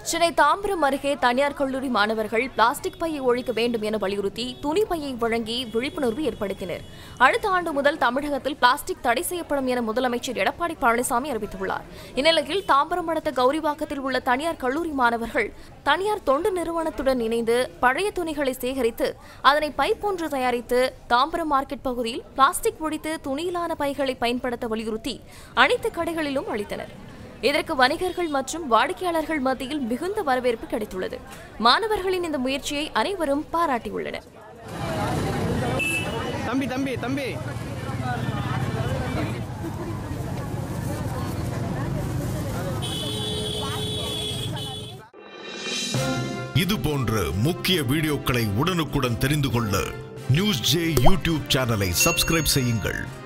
சென்னை தாம்பரம் அருகே தனியார் கல்லூரி மாணவர்கள் பிளாஸ்டிக் பையை ஒழிக்க வேண்டும் என வலியுறுத்தி துணி பையை வழங்கி விழிப்புணர்வு ஏற்படுத்தினர் அடுத்த ஆண்டு முதல் தமிழகத்தில் பிளாஸ்டிக் தடை செய்யப்படும் என முதலமைச்சர் எடப்பாடி பழனிசாமி அறிவித்துள்ளார் இந்நிலையில் தாம்பரம் அடுத்த கௌரிவாக்கத்தில் உள்ள தனியார் கல்லூரி மாணவர்கள் தனியார் தொண்டு நிறுவனத்துடன் இணைந்து பழைய துணிகளை சேகரித்து அதனை பை போன்று தயாரித்து தாம்பரம் மார்க்கெட் பகுதியில் பிளாஸ்டிக் ஒழித்து துணியிலான பைகளை பயன்படுத்த வலியுறுத்தி அனைத்து கடைகளிலும் அளித்தனர் இதற்கு வணிகர்கள் மற்றும் வாடிக்கையாளர்கள் மத்தியில் மிகுந்த வரவேற்பு கிடைத்துள்ளது மாணவர்களின் இந்த முயற்சியை அனைவரும் பாராட்டியுள்ளனர் தம்பி தம்பி தம்பி இது போன்ற முக்கிய வீடியோக்களை உடனுக்குடன் தெரிந்து கொள்ள நியூஸ் ஜே யூடியூப் சேனலை சப்ஸ்கிரைப் செய்யுங்கள்